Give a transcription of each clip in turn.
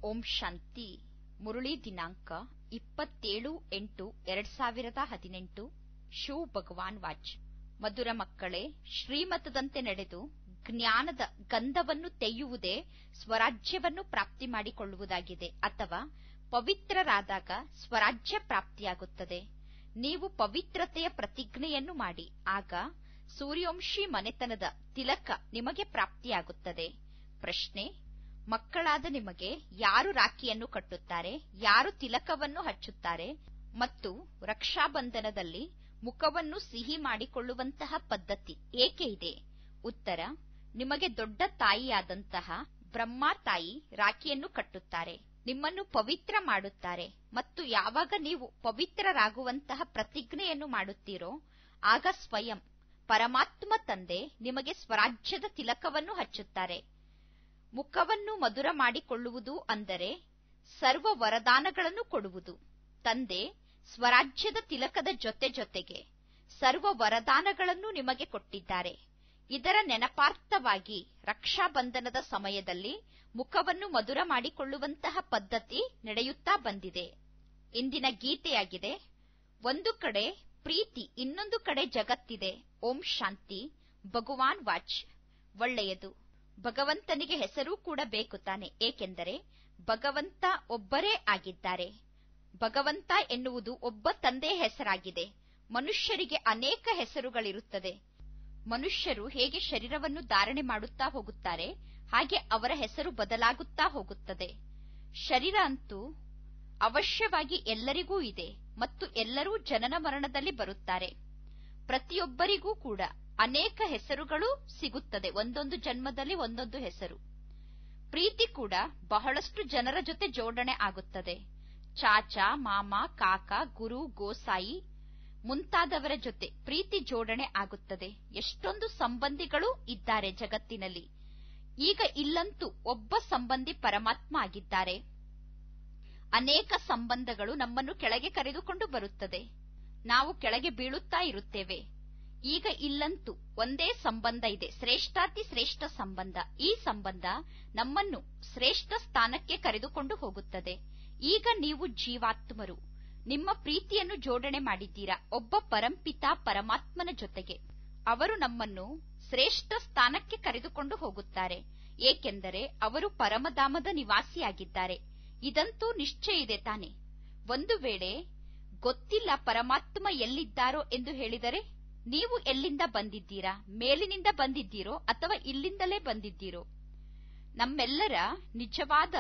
ಓಂ ಶಾಂತಿ ಮುರಳಿ ದಿನಾಂಕ ಇಪ್ಪತ್ತೇಳು ಎಂಟು ಎರಡ್ ಸಾವಿರದ ಹದಿನೆಂಟು ಶಿವ್ ಭಗವಾನ್ ವಾಚ್ ಮಧುರ ಮಕ್ಕಳೇ ಶ್ರೀಮತದಂತೆ ನಡೆದು ಜ್ಞಾನದ ಗಂಧವನ್ನು ತೆಯ್ಯುವುದೇ ಸ್ವರಾಜ್ಯವನ್ನು ಪ್ರಾಪ್ತಿ ಮಾಡಿಕೊಳ್ಳುವುದಾಗಿದೆ ಅಥವಾ ಪವಿತ್ರರಾದಾಗ ಸ್ವರಾಜ್ಯ ಪ್ರಾಪ್ತಿಯಾಗುತ್ತದೆ ನೀವು ಪವಿತ್ರತೆಯ ಪ್ರತಿಜ್ಞೆಯನ್ನು ಮಾಡಿ ಆಗ ಸೂರ್ಯವಂಶಿ ಮನೆತನದ ತಿಲಕ ನಿಮಗೆ ಪ್ರಾಪ್ತಿಯಾಗುತ್ತದೆ ಪ್ರಶ್ನೆ ಮಕ್ಕಳಾದ ನಿಮಗೆ ಯಾರು ರಾಖಿಯನ್ನು ಕಟ್ಟುತ್ತಾರೆ ಯಾರು ತಿಲಕವನ್ನು ಹಚ್ಚುತ್ತಾರೆ ಮತ್ತು ರಕ್ಷಾಬಂಧನದಲ್ಲಿ ಮುಖವನ್ನು ಸಿಹಿ ಮಾಡಿಕೊಳ್ಳುವಂತಹ ಪದ್ಧತಿ ಏಕೆ ಇದೆ ಉತ್ತರ ನಿಮಗೆ ದೊಡ್ಡ ತಾಯಿಯಾದಂತಹ ಬ್ರಹ್ಮ ತಾಯಿ ರಾಖಿಯನ್ನು ಕಟ್ಟುತ್ತಾರೆ ನಿಮ್ಮನ್ನು ಪವಿತ್ರ ಮಾಡುತ್ತಾರೆ ಮತ್ತು ಯಾವಾಗ ನೀವು ಪವಿತ್ರರಾಗುವಂತಹ ಪ್ರತಿಜ್ಞೆಯನ್ನು ಮಾಡುತ್ತೀರೋ ಆಗ ಸ್ವಯಂ ಪರಮಾತ್ಮ ತಂದೆ ನಿಮಗೆ ಸ್ವರಾಜ್ಯದ ತಿಲಕವನ್ನು ಹಚ್ಚುತ್ತಾರೆ ಮುಖವನ್ನು ಮಧುರ ಮಾಡಿಕೊಳ್ಳುವುದು ಅಂದರೆ ಸರ್ವ ವರದಾನಗಳನ್ನು ಕೊಡುವುದು ತಂದೆ ಸ್ವರಾಜ್ಯದ ತಿಲಕದ ಜೊತೆ ಜೊತೆಗೆ ಸರ್ವ ವರದಾನಗಳನ್ನು ನಿಮಗೆ ಕೊಟ್ಟಿದ್ದಾರೆ ಇದರ ನೆನಪಾರ್ಥವಾಗಿ ರಕ್ಷಾಬಂಧನದ ಸಮಯದಲ್ಲಿ ಮುಖವನ್ನು ಮಧುರ ಮಾಡಿಕೊಳ್ಳುವಂತಹ ಪದ್ಧತಿ ನಡೆಯುತ್ತಾ ಬಂದಿದೆ ಇಂದಿನ ಗೀತೆಯಾಗಿದೆ ಒಂದು ಕಡೆ ಪ್ರೀತಿ ಇನ್ನೊಂದು ಕಡೆ ಜಗತ್ತಿದೆ ಓಂ ಶಾಂತಿ ಭಗವಾನ್ ವಾಚ್ ಒಳ್ಳೆಯದು ಭಗವಂತನಿಗೆ ಹೆಸರು ಕೂಡ ಬೇಕು ತಾನೆ ಏಕೆಂದರೆ ಭಗವಂತ ಒಬ್ಬರೇ ಆಗಿದ್ದಾರೆ ಭಗವಂತ ಎನ್ನುವುದು ಒಬ್ಬ ತಂದೆಯ ಹೆಸರಾಗಿದೆ ಮನುಷ್ಯರಿಗೆ ಅನೇಕ ಹೆಸರುಗಳಿರುತ್ತದೆ ಮನುಷ್ಯರು ಹೇಗೆ ಶರೀರವನ್ನು ಧಾರಣೆ ಮಾಡುತ್ತಾ ಹೋಗುತ್ತಾರೆ ಹಾಗೆ ಅವರ ಹೆಸರು ಬದಲಾಗುತ್ತಾ ಹೋಗುತ್ತದೆ ಶರೀರ ಅಂತೂ ಅವಶ್ಯವಾಗಿ ಎಲ್ಲರಿಗೂ ಇದೆ ಮತ್ತು ಎಲ್ಲರೂ ಜನನ ಮರಣದಲ್ಲಿ ಬರುತ್ತಾರೆ ಪ್ರತಿಯೊಬ್ಬರಿಗೂ ಕೂಡ ಅನೇಕ ಹೆಸರುಗಳು ಸಿಗುತ್ತದೆ ಒಂದೊಂದು ಜನ್ಮದಲ್ಲಿ ಒಂದೊಂದು ಹೆಸರು ಪ್ರೀತಿ ಕೂಡ ಬಹಳಷ್ಟು ಜನರ ಜೊತೆ ಜೋಡಣೆ ಆಗುತ್ತದೆ ಚಾಚಾ ಮಾಮ ಕಾಕ ಗುರು ಗೋಸಾಯಿ ಮುಂತಾದವರ ಜೊತೆ ಪ್ರೀತಿ ಜೋಡಣೆ ಆಗುತ್ತದೆ ಎಷ್ಟೊಂದು ಸಂಬಂಧಿಗಳು ಇದ್ದಾರೆ ಜಗತ್ತಿನಲ್ಲಿ ಈಗ ಇಲ್ಲಂತೂ ಒಬ್ಬ ಸಂಬಂಧಿ ಪರಮಾತ್ಮ ಆಗಿದ್ದಾರೆ ಅನೇಕ ಸಂಬಂಧಗಳು ನಮ್ಮನ್ನು ಕೆಳಗೆ ಕರೆದುಕೊಂಡು ಬರುತ್ತದೆ ನಾವು ಕೆಳಗೆ ಬೀಳುತ್ತಾ ಇರುತ್ತೇವೆ ಈಗ ಇಲ್ಲಂತೂ ಒಂದೇ ಸಂಬಂಧ ಇದೆ ಶ್ರೇಷ್ಠಾತಿ ಶ್ರೇಷ್ಠ ಸಂಬಂಧ ಈ ಸಂಬಂಧ ನಮ್ಮನ್ನು ಶ್ರೇಷ್ಠ ಸ್ಥಾನಕ್ಕೆ ಕರೆದುಕೊಂಡು ಹೋಗುತ್ತದೆ ಈಗ ನೀವು ಜೀವಾತ್ಮರು ನಿಮ್ಮ ಪ್ರೀತಿಯನ್ನು ಜೋಡಣೆ ಮಾಡಿದ್ದೀರಾ ಒಬ್ಬ ಪರಂಪಿತ ಪರಮಾತ್ಮನ ಜೊತೆಗೆ ಅವರು ನಮ್ಮನ್ನು ಶ್ರೇಷ್ಠ ಸ್ಥಾನಕ್ಕೆ ಕರೆದುಕೊಂಡು ಹೋಗುತ್ತಾರೆ ಏಕೆಂದರೆ ಅವರು ಪರಮಧಾಮದ ನಿವಾಸಿಯಾಗಿದ್ದಾರೆ ಇದಂತೂ ನಿಶ್ಚಯ ಇದೆ ತಾನೆ ಒಂದು ವೇಳೆ ಗೊತ್ತಿಲ್ಲ ಪರಮಾತ್ಮ ಎಲ್ಲಿದ್ದಾರೋ ಎಂದು ಹೇಳಿದರೆ ನೀವು ಎಲ್ಲಿಂದ ಬಂದಿದ್ದೀರಾ ಮೇಲಿನಿಂದ ಬಂದಿದ್ದೀರೋ ಅಥವಾ ಇಲ್ಲಿಂದಲೇ ಬಂದಿದ್ದೀರೋ ನಮ್ಮೆಲ್ಲರ ನಿಜವಾದ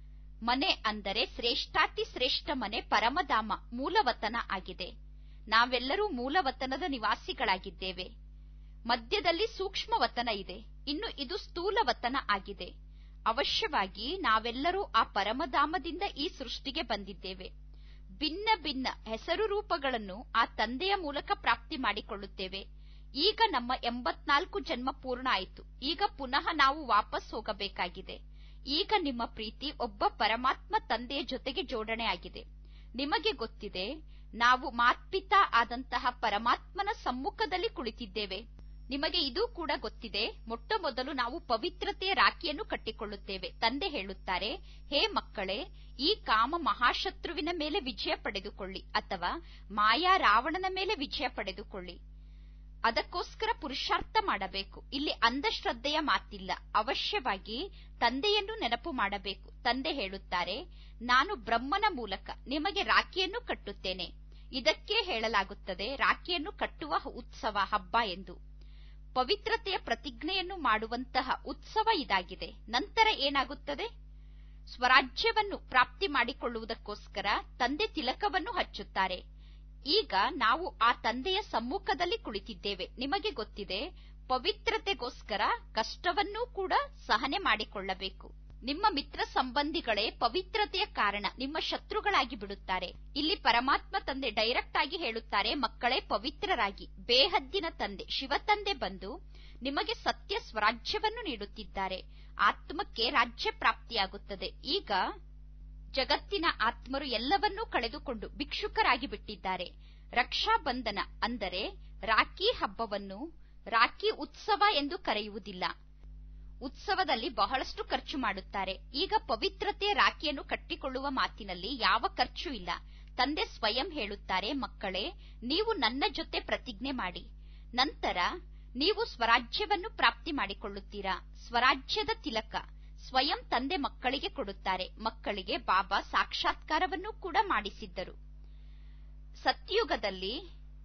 ಮನೆ ಅಂದರೆ ಶ್ರೇಷ್ಠಾತಿ ಶ್ರೇಷ್ಠ ಮನೆ ಪರಮಧಾಮ ಮೂಲವತನ ಆಗಿದೆ ನಾವೆಲ್ಲರೂ ಮೂಲವತನದ ನಿವಾಸಿಗಳಾಗಿದ್ದೇವೆ ಮಧ್ಯದಲ್ಲಿ ಸೂಕ್ಷ್ಮ ವತನ ಇದೆ ಇನ್ನು ಇದು ಸ್ಥೂಲ ವತನ ಆಗಿದೆ ಅವಶ್ಯವಾಗಿ ನಾವೆಲ್ಲರೂ ಆ ಪರಮಧಾಮದಿಂದ ಈ ಸೃಷ್ಟಿಗೆ ಬಂದಿದ್ದೇವೆ ಭಿನ್ನ ಭಿನ್ನ ಹೆಸರು ರೂಪಗಳನ್ನು ಆ ತಂದೆಯ ಮೂಲಕ ಪ್ರಾಪ್ತಿ ಮಾಡಿಕೊಳ್ಳುತ್ತೇವೆ ಈಗ ನಮ್ಮ ಎಂಬತ್ನಾಲ್ಕು ಜನ್ಮ ಪೂರ್ಣ ಆಯಿತು ಈಗ ಪುನಃ ನಾವು ವಾಪಸ್ ಹೋಗಬೇಕಾಗಿದೆ ಈಗ ನಿಮ್ಮ ಪ್ರೀತಿ ಒಬ್ಬ ಪರಮಾತ್ಮ ತಂದೆಯ ಜೊತೆಗೆ ಜೋಡಣೆ ಆಗಿದೆ ನಿಮಗೆ ಗೊತ್ತಿದೆ ನಾವು ಮಾತ್ಪಿತಾ ಆದಂತಹ ಪರಮಾತ್ಮನ ಸಮ್ಮುಖದಲ್ಲಿ ಕುಳಿತಿದ್ದೇವೆ ನಿಮಗೆ ಇದು ಕೂಡ ಗೊತ್ತಿದೆ ಮೊಟ್ಟ ಮೊದಲು ನಾವು ಪವಿತ್ರತೆಯ ರಾಖಿಯನ್ನು ಕಟ್ಟಿಕೊಳ್ಳುತ್ತೇವೆ ತಂದೆ ಹೇಳುತ್ತಾರೆ ಹೇ ಮಕ್ಕಳೇ ಈ ಕಾಮ ಮಹಾಶತ್ರುವಿನ ಮೇಲೆ ವಿಜಯ ಪಡೆದುಕೊಳ್ಳಿ ಅಥವಾ ಮಾಯಾ ರಾವಣನ ಮೇಲೆ ವಿಜಯ ಪಡೆದುಕೊಳ್ಳಿ ಅದಕ್ಕೋಸ್ಕರ ಪುರುಷಾರ್ಥ ಮಾಡಬೇಕು ಇಲ್ಲಿ ಅಂಧಶ್ರದ್ಧೆಯ ಮಾತಿಲ್ಲ ಅವಶ್ಯವಾಗಿ ತಂದೆಯನ್ನು ನೆನಪು ಮಾಡಬೇಕು ತಂದೆ ಹೇಳುತ್ತಾರೆ ನಾನು ಬ್ರಹ್ಮನ ಮೂಲಕ ನಿಮಗೆ ರಾಖಿಯನ್ನು ಕಟ್ಟುತ್ತೇನೆ ಇದಕ್ಕೆ ಹೇಳಲಾಗುತ್ತದೆ ರಾಖಿಯನ್ನು ಕಟ್ಟುವ ಉತ್ಸವ ಹಬ್ಬ ಎಂದು ಪವಿತ್ರತೆಯ ಪ್ರತಿಜ್ಞೆಯನ್ನು ಮಾಡುವಂತಹ ಉತ್ಸವ ಇದಾಗಿದೆ ನಂತರ ಏನಾಗುತ್ತದೆ ಸ್ವರಾಜ್ಯವನ್ನು ಪ್ರಾಪ್ತಿ ಮಾಡಿಕೊಳ್ಳುವುದಕ್ಕೋಸ್ಕರ ತಂದೆ ತಿಲಕವನ್ನು ಹಚ್ಚುತ್ತಾರೆ ಈಗ ನಾವು ಆ ತಂದೆಯ ಸಮ್ಮುಖದಲ್ಲಿ ಕುಳಿತಿದ್ದೇವೆ ನಿಮಗೆ ಗೊತ್ತಿದೆ ಪವಿತ್ರತೆಗೋಸ್ಕರ ಕಷ್ಟವನ್ನೂ ಕೂಡ ಸಹನೆ ಮಾಡಿಕೊಳ್ಳಬೇಕು ನಿಮ್ಮ ಮಿತ್ರ ಸಂಬಂಧಿಗಳೇ ಪವಿತ್ರತೆಯ ಕಾರಣ ನಿಮ್ಮ ಶತ್ರುಗಳಾಗಿ ಬಿಡುತ್ತಾರೆ ಇಲ್ಲಿ ಪರಮಾತ್ಮ ತಂದೆ ಡೈರೆಕ್ಟ್ ಆಗಿ ಹೇಳುತ್ತಾರೆ ಮಕ್ಕಳೇ ಪವಿತ್ರರಾಗಿ ಬೇಹದ್ದಿನ ತಂದೆ ಶಿವತಂದೆ ಬಂದು ನಿಮಗೆ ಸತ್ಯ ಸ್ವರಾಜ್ಯವನ್ನು ನೀಡುತ್ತಿದ್ದಾರೆ ಆತ್ಮಕ್ಕೆ ರಾಜ್ಯ ಪ್ರಾಪ್ತಿಯಾಗುತ್ತದೆ ಈಗ ಜಗತ್ತಿನ ಆತ್ಮರು ಎಲ್ಲವನ್ನೂ ಕಳೆದುಕೊಂಡು ಭಿಕ್ಷುಕರಾಗಿ ಬಿಟ್ಟಿದ್ದಾರೆ ರಕ್ಷಾಬಂಧನ ಅಂದರೆ ರಾಖಿ ಹಬ್ಬವನ್ನು ರಾಖಿ ಉತ್ಸವ ಎಂದು ಕರೆಯುವುದಿಲ್ಲ ಉತ್ಸವದಲ್ಲಿ ಬಹಳಷ್ಟು ಖರ್ಚು ಮಾಡುತ್ತಾರೆ ಈಗ ಪವಿತ್ರತೆಯ ರಾಖಿಯನ್ನು ಕಟ್ಟಿಕೊಳ್ಳುವ ಮಾತಿನಲ್ಲಿ ಯಾವ ಖರ್ಚು ಇಲ್ಲ ತಂದೆ ಸ್ವಯಂ ಹೇಳುತ್ತಾರೆ ಮಕ್ಕಳೇ ನೀವು ನನ್ನ ಜೊತೆ ಪ್ರತಿಜ್ಞೆ ಮಾಡಿ ನಂತರ ನೀವು ಸ್ವರಾಜ್ಯವನ್ನು ಪ್ರಾಪ್ತಿ ಮಾಡಿಕೊಳ್ಳುತ್ತೀರಾ ಸ್ವರಾಜ್ಯದ ತಿಲಕ ಸ್ವಯಂ ತಂದೆ ಮಕ್ಕಳಿಗೆ ಕೊಡುತ್ತಾರೆ ಮಕ್ಕಳಿಗೆ ಬಾಬಾ ಸಾಕ್ಷಾತ್ಕಾರವನ್ನು ಕೂಡ ಮಾಡಿಸಿದ್ದರು ಸತ್ಯುಗದಲ್ಲಿ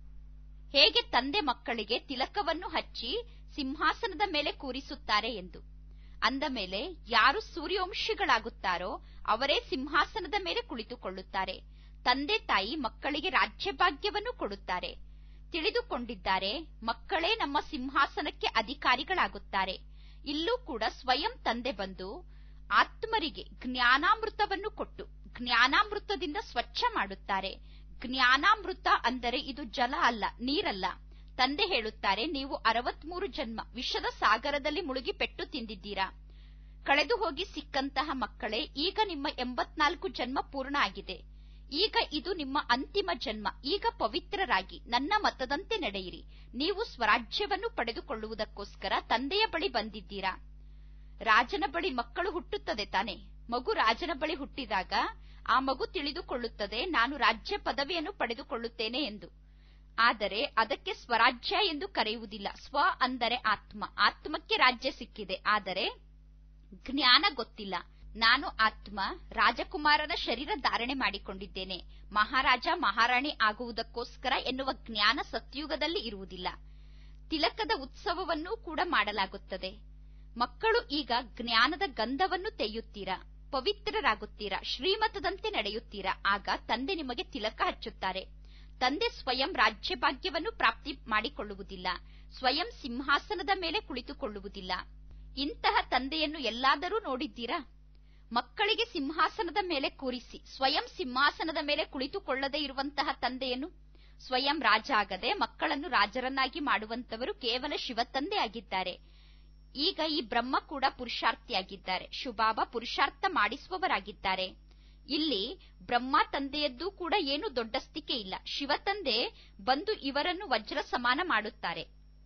ಹೇಗೆ ತಂದೆ ಮಕ್ಕಳಿಗೆ ತಿಲಕವನ್ನು ಹಚ್ಚಿ ಸಿಂಹಾಸನದ ಮೇಲೆ ಕೂರಿಸುತ್ತಾರೆ ಎಂದು ಅಂದ ಮೇಲೆ ಯಾರು ಸೂರ್ಯವಂಶಿಗಳಾಗುತ್ತಾರೋ ಅವರೇ ಸಿಂಹಾಸನದ ಮೇಲೆ ಕುಳಿತುಕೊಳ್ಳುತ್ತಾರೆ ತಂದೆ ತಾಯಿ ಮಕ್ಕಳಿಗೆ ರಾಜ್ಯಭಾಗ್ಯವನ್ನು ಕೊಡುತ್ತಾರೆ ತಿಳಿದುಕೊಂಡಿದ್ದಾರೆ ಮಕ್ಕಳೇ ನಮ್ಮ ಸಿಂಹಾಸನಕ್ಕೆ ಅಧಿಕಾರಿಗಳಾಗುತ್ತಾರೆ ಇಲ್ಲೂ ಕೂಡ ಸ್ವಯಂ ತಂದೆ ಬಂದು ಆತ್ಮರಿಗೆ ಜ್ಞಾನಾಮೃತವನ್ನು ಕೊಟ್ಟು ಜ್ಞಾನಾಮೃತದಿಂದ ಸ್ವಚ್ಛ ಮಾಡುತ್ತಾರೆ ಜ್ಞಾನಾಮೃತ ಅಂದರೆ ಇದು ಜಲ ಅಲ್ಲ ನೀರಲ್ಲ ತಂದೆ ಹೇಳುತ್ತಾರೆ ನೀವು ಅರವತ್ಮೂರು ಜನ್ಮ ವಿಷದ ಸಾಗರದಲ್ಲಿ ಮುಳುಗಿ ಪೆಟ್ಟು ತಿಂದಿದ್ದೀರಾ ಕಳೆದು ಹೋಗಿ ಸಿಕ್ಕಂತಹ ಮಕ್ಕಳೇ ಈಗ ನಿಮ್ಮ ಎಂಬತ್ನಾಲ್ಕು ಜನ್ಮ ಪೂರ್ಣ ಆಗಿದೆ ಈಗ ಇದು ನಿಮ್ಮ ಅಂತಿಮ ಜನ್ಮ ಈಗ ಪವಿತ್ರರಾಗಿ ನನ್ನ ಮತದಂತೆ ನಡೆಯಿರಿ ನೀವು ಸ್ವರಾಜ್ಯವನ್ನು ಪಡೆದುಕೊಳ್ಳುವುದಕ್ಕೋಸ್ಕರ ತಂದೆಯ ಬಳಿ ಬಂದಿದ್ದೀರಾ ರಾಜನ ಬಳಿ ಮಕ್ಕಳು ಹುಟ್ಟುತ್ತದೆ ತಾನೆ ಮಗು ರಾಜನ ಬಳಿ ಹುಟ್ಟಿದಾಗ ಆ ಮಗು ತಿಳಿದುಕೊಳ್ಳುತ್ತದೆ ನಾನು ರಾಜ್ಯ ಪದವಿಯನ್ನು ಪಡೆದುಕೊಳ್ಳುತ್ತೇನೆ ಎಂದು ಆದರೆ ಅದಕ್ಕೆ ಸ್ವರಾಜ್ಯ ಎಂದು ಕರೆಯುವುದಿಲ್ಲ ಸ್ವ ಅಂದರೆ ಆತ್ಮ ಆತ್ಮಕ್ಕೆ ರಾಜ್ಯ ಸಿಕ್ಕಿದೆ ಆದರೆ ಜ್ಞಾನ ಗೊತ್ತಿಲ್ಲ ನಾನು ಆತ್ಮ ರಾಜಕುಮಾರನ ಶರೀರ ಧಾರಣೆ ಮಾಡಿಕೊಂಡಿದ್ದೇನೆ ಮಹಾರಾಜ ಮಹಾರಾಣಿ ಆಗುವುದಕ್ಕೋಸ್ಕರ ಎನ್ನುವ ಜ್ಞಾನ ಸತ್ಯುಗದಲ್ಲಿ ಇರುವುದಿಲ್ಲ ತಿಲಕದ ಉತ್ಸವವನ್ನೂ ಕೂಡ ಮಾಡಲಾಗುತ್ತದೆ ಮಕ್ಕಳು ಈಗ ಜ್ಞಾನದ ಗಂಧವನ್ನು ತೆಯ್ಯುತ್ತೀರಾ ಪವಿತ್ರರಾಗುತ್ತೀರಾ ಶ್ರೀಮತದಂತೆ ನಡೆಯುತ್ತೀರಾ ಆಗ ತಂದೆ ನಿಮಗೆ ತಿಲಕ ಹಚ್ಚುತ್ತಾರೆ ತಂದೆ ಸ್ವಯಂ ರಾಜ್ಯಭಾಗ್ಯವನ್ನು ಪ್ರಾಪ್ತಿ ಮಾಡಿಕೊಳ್ಳುವುದಿಲ್ಲ ಸ್ವಯಂ ಸಿಂಹಾಸನದ ಮೇಲೆ ಕುಳಿತುಕೊಳ್ಳುವುದಿಲ್ಲ ಇಂತಹ ತಂದೆಯನ್ನು ಎಲ್ಲಾದರೂ ನೋಡಿದ್ದೀರಾ ಮಕ್ಕಳಿಗೆ ಸಿಂಹಾಸನದ ಮೇಲೆ ಕೂರಿಸಿ ಸ್ವಯಂ ಸಿಂಹಾಸನದ ಮೇಲೆ ಕುಳಿತುಕೊಳ್ಳದೇ ಇರುವಂತಹ ತಂದೆಯನ್ನು ಸ್ವಯಂ ರಾಜ ಆಗದೆ ಮಕ್ಕಳನ್ನು ರಾಜರನ್ನಾಗಿ ಮಾಡುವಂತವರು ಕೇವಲ ಶಿವತಂದೆ ಆಗಿದ್ದಾರೆ ಈಗ ಈ ಬ್ರಹ್ಮ ಕೂಡ ಪುರುಷಾರ್ಥಿಯಾಗಿದ್ದಾರೆ ಶುಭಾಬ ಪುರುಷಾರ್ಥ ಮಾಡಿಸುವವರಾಗಿದ್ದಾರೆ ಇಲ್ಲಿ ಬ್ರಹ್ಮ ತಂದೆಯದ್ದು ಕೂಡ ಏನು ದೊಡ್ಡಸ್ತಿಕೆ ಇಲ್ಲ ಶಿವತಂದೆ ಬಂದು ಇವರನ್ನು ವಜ್ರ ಸಮಾನ ಮಾಡುತ್ತಾರೆ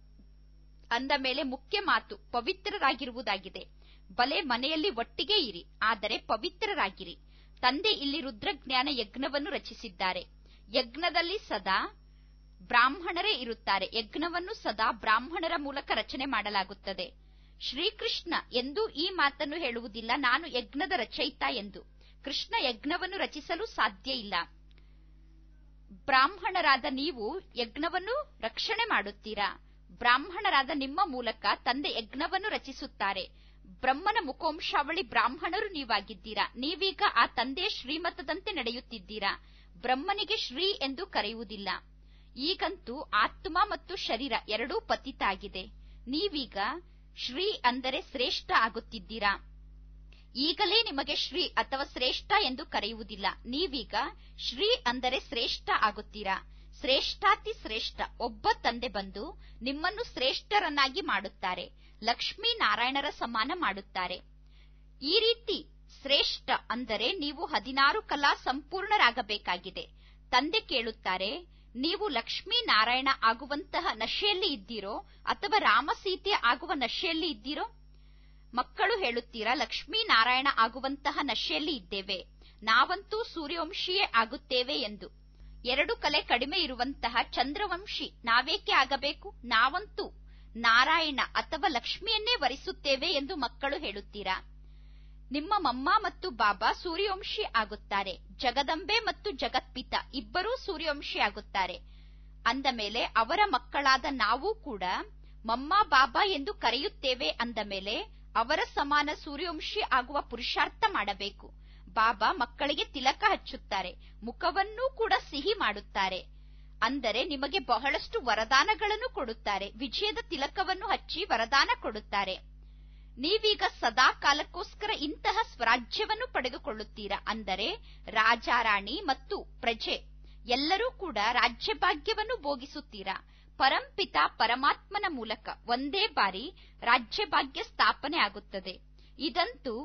ಅಂದ ಮೇಲೆ ಮುಖ್ಯ ಮಾತು ಪವಿತ್ರರಾಗಿರುವುದಾಗಿದೆ ಬಲೆ ಮನೆಯಲ್ಲಿ ಒಟ್ಟಿಗೆ ಇರಿ ಆದರೆ ಪವಿತ್ರರಾಗಿರಿ ತಂದೆ ಇಲ್ಲಿ ರುದ್ರಜ್ಞಾನ ಯಜ್ಞವನ್ನು ರಚಿಸಿದ್ದಾರೆ ಯಜ್ಞದಲ್ಲಿ ಸದಾ ಬ್ರಾಹ್ಮಣರೇ ಇರುತ್ತಾರೆ ಯಜ್ಞವನ್ನು ಸದಾ ಬ್ರಾಹ್ಮಣರ ಮೂಲಕ ರಚನೆ ಮಾಡಲಾಗುತ್ತದೆ ಶ್ರೀಕೃಷ್ಣ ಎಂದೂ ಈ ಮಾತನ್ನು ಹೇಳುವುದಿಲ್ಲ ನಾನು ಯಜ್ಞದ ರಚಯಿತ ಎಂದು ಕೃಷ್ಣ ಯಜ್ಞವನ್ನು ರಚಿಸಲು ಸಾಧ್ಯ ಇಲ್ಲ ಬ್ರಾಹ್ಮಣರಾದ ನೀವು ಯಜ್ಞವನ್ನು ರಕ್ಷಣೆ ಮಾಡುತ್ತೀರಾ ಬ್ರಾಹ್ಮಣರಾದ ನಿಮ್ಮ ಮೂಲಕ ತಂದೆ ಯಜ್ಞವನ್ನು ರಚಿಸುತ್ತಾರೆ ಬ್ರಹ್ಮನ ಮುಖೋಂಶಾವಳಿ ಬ್ರಾಹ್ಮಣರು ನೀವಾಗಿದ್ದೀರಾ ನೀವೀಗ ಆ ತಂದೆಯ ಶ್ರೀಮತದಂತೆ ನಡೆಯುತ್ತಿದ್ದೀರಾ ಬ್ರಹ್ಮನಿಗೆ ಶ್ರೀ ಎಂದು ಕರೆಯುವುದಿಲ್ಲ ಈಗಂತೂ ಆತ್ಮ ಮತ್ತು ಶರೀರ ಎರಡೂ ಪತಿತ ಆಗಿದೆ ನೀವೀಗ ಶ್ರೀ ಅಂದರೆ ಶ್ರೇಷ್ಠ ಆಗುತ್ತಿದ್ದೀರಾ ಈಗಲೇ ನಿಮಗೆ ಶ್ರೀ ಅಥವಾ ಶ್ರೇಷ್ಠ ಎಂದು ಕರೆಯುವುದಿಲ್ಲ ನೀವೀಗ ಶ್ರೀ ಅಂದರೆ ಶ್ರೇಷ್ಠ ಆಗುತ್ತೀರಾ ಶ್ರೇಷ್ಠಾತಿ ಶ್ರೇಷ್ಠ ಒಬ್ಬ ತಂದೆ ಬಂದು ನಿಮ್ಮನ್ನು ಶ್ರೇಷ್ಠರನ್ನಾಗಿ ಮಾಡುತ್ತಾರೆ ಲಕ್ಷ್ಮೀ ನಾರಾಯಣರ ಸಮಾನ ಮಾಡುತ್ತಾರೆ ಈ ರೀತಿ ಶ್ರೇಷ್ಠ ಅಂದರೆ ನೀವು ಹದಿನಾರು ಕಲಾ ಸಂಪೂರ್ಣರಾಗಬೇಕಾಗಿದೆ ತಂದೆ ಕೇಳುತ್ತಾರೆ ನೀವು ಲಕ್ಷ್ಮೀ ನಾರಾಯಣ ಆಗುವಂತಹ ನಶೆಯಲ್ಲಿ ಇದ್ದೀರೋ ಅಥವಾ ರಾಮಸೀತೆ ಆಗುವ ನಶೆಯಲ್ಲಿ ಇದ್ದೀರೋ ಮಕ್ಕಳು ಹೇಳುತ್ತೀರಾ ಲಕ್ಷ್ಮೀ ನಾರಾಯಣ ಆಗುವಂತಹ ನಶೆಯಲ್ಲಿ ಇದ್ದೇವೆ ನಾವಂತೂ ಸೂರ್ಯವಂಶಿಯೇ ಆಗುತ್ತೇವೆ ಎಂದು ಎರಡು ಕಲೆ ಕಡಿಮೆ ಇರುವಂತಹ ಚಂದ್ರವಂಶಿ ನಾವೇಕೆ ಆಗಬೇಕು ನಾವಂತೂ ನಾರಾಯಣ ಅಥವಾ ಲಕ್ಷ್ಮಿಯನ್ನೇ ವರಿಸುತ್ತೇವೆ ಎಂದು ಮಕ್ಕಳು ಹೇಳುತ್ತೀರಾ ನಿಮ್ಮ ಮಮ್ಮ ಮತ್ತು ಬಾಬಾ ಸೂರ್ಯವಂಶಿ ಆಗುತ್ತಾರೆ ಜಗದಂಬೆ ಮತ್ತು ಜಗತ್ಪಿತ ಇಬ್ಬರೂ ಸೂರ್ಯವಂಶಿ ಆಗುತ್ತಾರೆ ಅಂದ ಮೇಲೆ ಅವರ ಮಕ್ಕಳಾದ ನಾವು ಕೂಡ ಮಮ್ಮ ಬಾಬಾ ಎಂದು ಕರೆಯುತ್ತೇವೆ ಅಂದ ಮೇಲೆ ಅವರ ಸಮಾನ ಸೂರ್ಯವಂಶಿ ಆಗುವ ಪುರುಷಾರ್ಥ ಮಾಡಬೇಕು ಬಾಬಾ ಮಕ್ಕಳಿಗೆ ತಿಲಕ ಹಚ್ಚುತ್ತಾರೆ ಮುಖವನ್ನೂ ಕೂಡ ಸಿಹಿ ಮಾಡುತ್ತಾರೆ ಅಂದರೆ ನಿಮಗೆ ಬಹಳಷ್ಟು ವರದಾನಗಳನ್ನು ಕೊಡುತ್ತಾರೆ ವಿಜಯದ ತಿಲಕವನ್ನು ಹಚ್ಚಿ ವರದಾನ ಕೊಡುತ್ತಾರೆ ನೀವೀಗ ಸದಾ ಕಾಲಕ್ಕೋಸ್ಕರ ಇಂತಹ ಸ್ವರಾಜ್ಯವನ್ನು ಪಡೆದುಕೊಳ್ಳುತ್ತೀರಾ ಅಂದರೆ ರಾಜಾರಾಣಿ ಮತ್ತು ಪ್ರಜೆ ಎಲ್ಲರೂ ಕೂಡ ರಾಜ್ಯಭಾಗ್ಯವನ್ನು ಭೋಗಿಸುತ್ತೀರಾ ಪರಂಪಿತ ಪರಮಾತ್ಮನ ಮೂಲಕ ಒಂದೇ ಬಾರಿ ರಾಜ್ಯಭಾಗ್ಯ ಸ್ಥಾಪನೆ ಆಗುತ್ತದೆ ಇದಂತೂ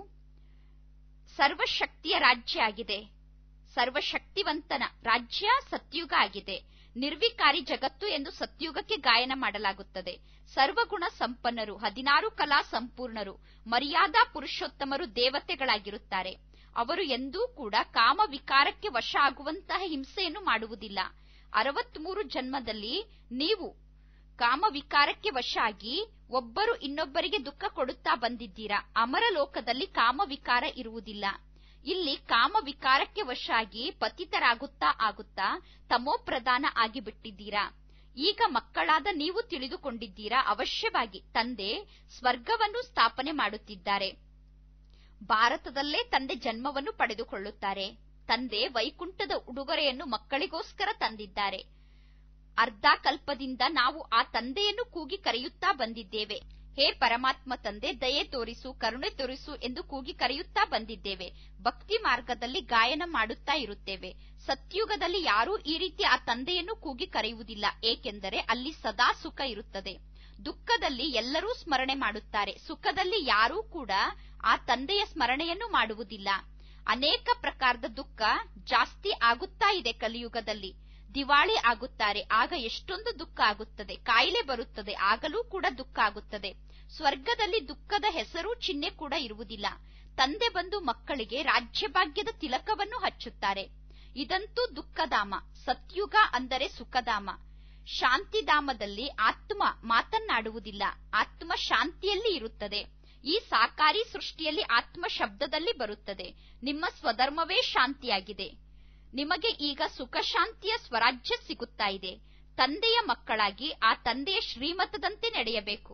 ಸರ್ವಶಕ್ತಿಯ ರಾಜ್ಯ ಆಗಿದೆ ಸರ್ವಶಕ್ತಿವಂತನ ರಾಜ್ಯ ಸತ್ಯುಗ ಆಗಿದೆ ನಿರ್ವಿಕಾರಿ ಜಗತ್ತು ಎಂದು ಸತ್ಯುಗಕ್ಕೆ ಗಾಯನ ಮಾಡಲಾಗುತ್ತದೆ ಸರ್ವಗುಣ ಸಂಪನ್ನರು ಹದಿನಾರು ಕಲಾ ಸಂಪೂರ್ಣರು ಮರ್ಯಾದಾ ಪುರುಷೋತ್ತಮರು ದೇವತೆಗಳಾಗಿರುತ್ತಾರೆ ಅವರು ಎಂದೂ ಕೂಡ ಕಾಮ ವಿಕಾರಕ್ಕೆ ವಶ ಆಗುವಂತಹ ಹಿಂಸೆಯನ್ನು ಮಾಡುವುದಿಲ್ಲ ಅರವತ್ಮೂರು ಜನ್ಮದಲ್ಲಿ ನೀವು ಕಾಮ ವಿಕಾರಕ್ಕೆ ವಶ ಆಗಿ ಒಬ್ಬರು ಇನ್ನೊಬ್ಬರಿಗೆ ದುಃಖ ಕೊಡುತ್ತಾ ಬಂದಿದ್ದೀರಾ ಅಮರ ಲೋಕದಲ್ಲಿ ಕಾಮ ವಿಕಾರ ಇರುವುದಿಲ್ಲ ಇಲ್ಲಿ ಕಾಮ ವಿಕಾರಕ್ಕೆ ವಶ ಆಗಿ ಪತಿತರಾಗುತ್ತಾ ಆಗುತ್ತಾ ತಮೋಪ್ರಧಾನ ಆಗಿಬಿಟ್ಟಿದ್ದೀರಾ ಈಗ ಮಕ್ಕಳಾದ ನೀವು ತಿಳಿದುಕೊಂಡಿದ್ದೀರಾ ಅವಶ್ಯವಾಗಿ ತಂದೆ ಸ್ವರ್ಗವನ್ನು ಸ್ಥಾಪನೆ ಮಾಡುತ್ತಿದ್ದಾರೆ ಭಾರತದಲ್ಲೇ ತಂದೆ ಜನ್ಮವನ್ನು ಪಡೆದುಕೊಳ್ಳುತ್ತಾರೆ ತಂದೆ ವೈಕುಂಠದ ಉಡುಗೊರೆಯನ್ನು ಮಕ್ಕಳಿಗೋಸ್ಕರ ತಂದಿದ್ದಾರೆ ಅರ್ಧ ಕಲ್ಪದಿಂದ ನಾವು ಆ ತಂದೆಯನ್ನು ಕೂಗಿ ಕರೆಯುತ್ತಾ ಬಂದಿದ್ದೇವೆ ಹೇ ಪರಮಾತ್ಮ ತಂದೆ ದಯೆ ತೋರಿಸು ಕರುಣೆ ತೋರಿಸು ಎಂದು ಕೂಗಿ ಕರೆಯುತ್ತಾ ಬಂದಿದ್ದೇವೆ ಭಕ್ತಿ ಮಾರ್ಗದಲ್ಲಿ ಗಾಯನ ಮಾಡುತ್ತಾ ಇರುತ್ತೇವೆ ಸತ್ಯುಗದಲ್ಲಿ ಯಾರೂ ಈ ರೀತಿ ಆ ತಂದೆಯನ್ನು ಕೂಗಿ ಕರೆಯುವುದಿಲ್ಲ ಏಕೆಂದರೆ ಅಲ್ಲಿ ಸದಾ ಸುಖ ಇರುತ್ತದೆ ದುಃಖದಲ್ಲಿ ಎಲ್ಲರೂ ಸ್ಮರಣೆ ಮಾಡುತ್ತಾರೆ ಸುಖದಲ್ಲಿ ಯಾರೂ ಕೂಡ ಆ ತಂದೆಯ ಸ್ಮರಣೆಯನ್ನು ಮಾಡುವುದಿಲ್ಲ ಅನೇಕ ಪ್ರಕಾರದ ದುಃಖ ಜಾಸ್ತಿ ಆಗುತ್ತಾ ಇದೆ ಕಲಿಯುಗದಲ್ಲಿ ದಿವಾಳಿ ಆಗುತ್ತಾರೆ ಆಗ ಎಷ್ಟೊಂದು ದುಃಖ ಆಗುತ್ತದೆ ಕಾಯಿಲೆ ಬರುತ್ತದೆ ಆಗಲೂ ಕೂಡ ದುಃಖ ಆಗುತ್ತದೆ ಸ್ವರ್ಗದಲ್ಲಿ ದುಃಖದ ಹೆಸರು ಚಿಹ್ನೆ ಕೂಡ ಇರುವುದಿಲ್ಲ ತಂದೆ ಬಂದು ಮಕ್ಕಳಿಗೆ ರಾಜ್ಯಭಾಗ್ಯದ ತಿಲಕವನ್ನು ಹಚ್ಚುತ್ತಾರೆ ಇದಂತೂ ದುಃಖಧಾಮ ಸತ್ಯುಗ ಅಂದರೆ ಸುಖಧಾಮ ಶಾಂತಿಧಾಮದಲ್ಲಿ ಆತ್ಮ ಮಾತನ್ನಾಡುವುದಿಲ್ಲ ಆತ್ಮ ಶಾಂತಿಯಲ್ಲಿ ಇರುತ್ತದೆ ಈ ಸಾಕಾರಿ ಸೃಷ್ಟಿಯಲ್ಲಿ ಆತ್ಮ ಶಬ್ದದಲ್ಲಿ ಬರುತ್ತದೆ ನಿಮ್ಮ ಸ್ವಧರ್ಮವೇ ಶಾಂತಿಯಾಗಿದೆ ನಿಮಗೆ ಈಗ ಸುಖ ಶಾಂತಿಯ ಸ್ವರಾಜ್ಯ ಸಿಗುತ್ತಾ ಇದೆ ತಂದೆಯ ಮಕ್ಕಳಾಗಿ ಆ ತಂದೆಯ ಶ್ರೀಮತದಂತೆ ನಡೆಯಬೇಕು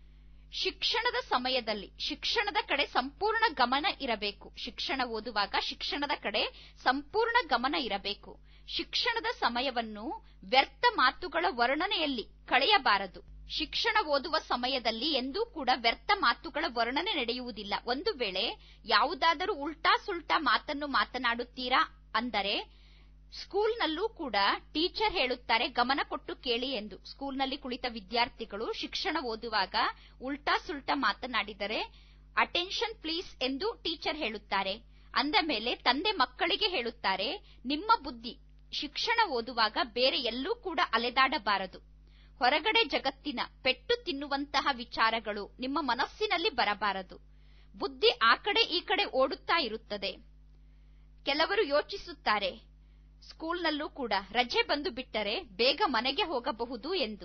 ಶಿಕ್ಷಣದ ಸಮಯದಲ್ಲಿ ಶಿಕ್ಷಣದ ಕಡೆ ಸಂಪೂರ್ಣ ಗಮನ ಇರಬೇಕು ಶಿಕ್ಷಣ ಓದುವಾಗ ಶಿಕ್ಷಣದ ಕಡೆ ಸಂಪೂರ್ಣ ಗಮನ ಇರಬೇಕು ಶಿಕ್ಷಣದ ಸಮಯವನ್ನು ವ್ಯರ್ಥ ಮಾತುಗಳ ವರ್ಣನೆಯಲ್ಲಿ ಕಳೆಯಬಾರದು ಶಿಕ್ಷಣ ಓದುವ ಸಮಯದಲ್ಲಿ ಎಂದೂ ಕೂಡ ವ್ಯರ್ಥ ಮಾತುಗಳ ವರ್ಣನೆ ನಡೆಯುವುದಿಲ್ಲ ಒಂದು ವೇಳೆ ಯಾವುದಾದರೂ ಉಲ್ಟಾ ಸುಲ್ಟಾ ಮಾತನ್ನು ಮಾತನಾಡುತ್ತೀರಾ ಅಂದರೆ ಸ್ಕೂಲ್ನಲ್ಲೂ ಕೂಡ ಟೀಚರ್ ಹೇಳುತ್ತಾರೆ ಗಮನ ಕೊಟ್ಟು ಕೇಳಿ ಎಂದು ಸ್ಕೂಲ್ನಲ್ಲಿ ಕುಳಿತ ವಿದ್ಯಾರ್ಥಿಗಳು ಶಿಕ್ಷಣ ಓದುವಾಗ ಉಲ್ಟಾ ಸುಲ್ಟಾ ಮಾತನಾಡಿದರೆ ಅಟೆನ್ಷನ್ ಪ್ಲೀಸ್ ಎಂದು ಟೀಚರ್ ಹೇಳುತ್ತಾರೆ ಅಂದ ಮೇಲೆ ತಂದೆ ಮಕ್ಕಳಿಗೆ ಹೇಳುತ್ತಾರೆ ನಿಮ್ಮ ಬುದ್ಧಿ ಶಿಕ್ಷಣ ಓದುವಾಗ ಬೇರೆ ಎಲ್ಲೂ ಕೂಡ ಅಲೆದಾಡಬಾರದು ಹೊರಗಡೆ ಜಗತ್ತಿನ ಪೆಟ್ಟು ತಿನ್ನುವಂತಹ ವಿಚಾರಗಳು ನಿಮ್ಮ ಮನಸ್ಸಿನಲ್ಲಿ ಬರಬಾರದು ಬುದ್ಧಿ ಆ ಕಡೆ ಈ ಕಡೆ ಓಡುತ್ತಾ ಇರುತ್ತದೆ ಕೆಲವರು ಯೋಚಿಸುತ್ತಾರೆ ಸ್ಕೂಲ್ನಲ್ಲೂ ಕೂಡ ರಜೆ ಬಂದು ಬಿಟ್ಟರೆ ಬೇಗ ಮನೆಗೆ ಹೋಗಬಹುದು ಎಂದು